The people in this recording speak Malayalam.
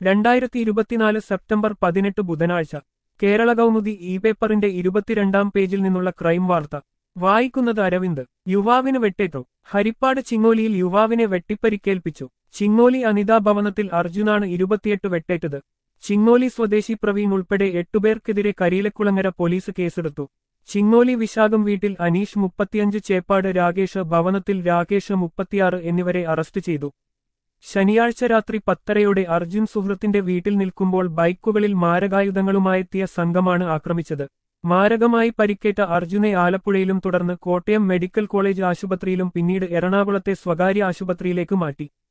രണ്ടായിരത്തി ഇരുപത്തിനാല് സെപ്റ്റംബർ പതിനെട്ട് ബുധനാഴ്ച കേരള കൗമുദി ഇ പേപ്പറിന്റെ ഇരുപത്തിരണ്ടാം പേജിൽ നിന്നുള്ള ക്രൈം വാർത്ത വായിക്കുന്നത് അരവിന്ദ് യുവാവിന് വെട്ടേറ്റു ഹരിപ്പാട് ചിങ്ങോലിയിൽ യുവാവിനെ വെട്ടിപ്പരിക്കേൽപ്പിച്ചു ചിങ്ങോലി അനിതാ ഭവനത്തിൽ അർജുനാണ് ഇരുപത്തിയെട്ട് വെട്ടേറ്റത് ചിങ്ങോലി സ്വദേശി പ്രവീൺ ഉൾപ്പെടെ എട്ടുപേർക്കെതിരെ കരിയിലക്കുളങ്ങര പോലീസ് കേസെടുത്തു ചിങ്ങോലി വിശാഖം വീട്ടിൽ അനീഷ് മുപ്പത്തിയഞ്ച് ചേപ്പാട് രാകേഷ് ഭവനത്തിൽ രാകേഷ് മുപ്പത്തിയാറ് എന്നിവരെ അറസ്റ്റ് ചെയ്തു ശനിയാഴ്ച രാത്രി പത്തരയോടെ അർജുൻ സുഹൃത്തിന്റെ വീട്ടിൽ നിൽക്കുമ്പോൾ ബൈക്കുകളിൽ മാരകായുധങ്ങളുമായെത്തിയ സംഘമാണ് ആക്രമിച്ചത് മാരകമായി പരിക്കേറ്റ അർജുനെ ആലപ്പുഴയിലും തുടർന്ന് കോട്ടയം മെഡിക്കൽ കോളേജ് ആശുപത്രിയിലും പിന്നീട് എറണാകുളത്തെ സ്വകാര്യ ആശുപത്രിയിലേക്ക് മാറ്റി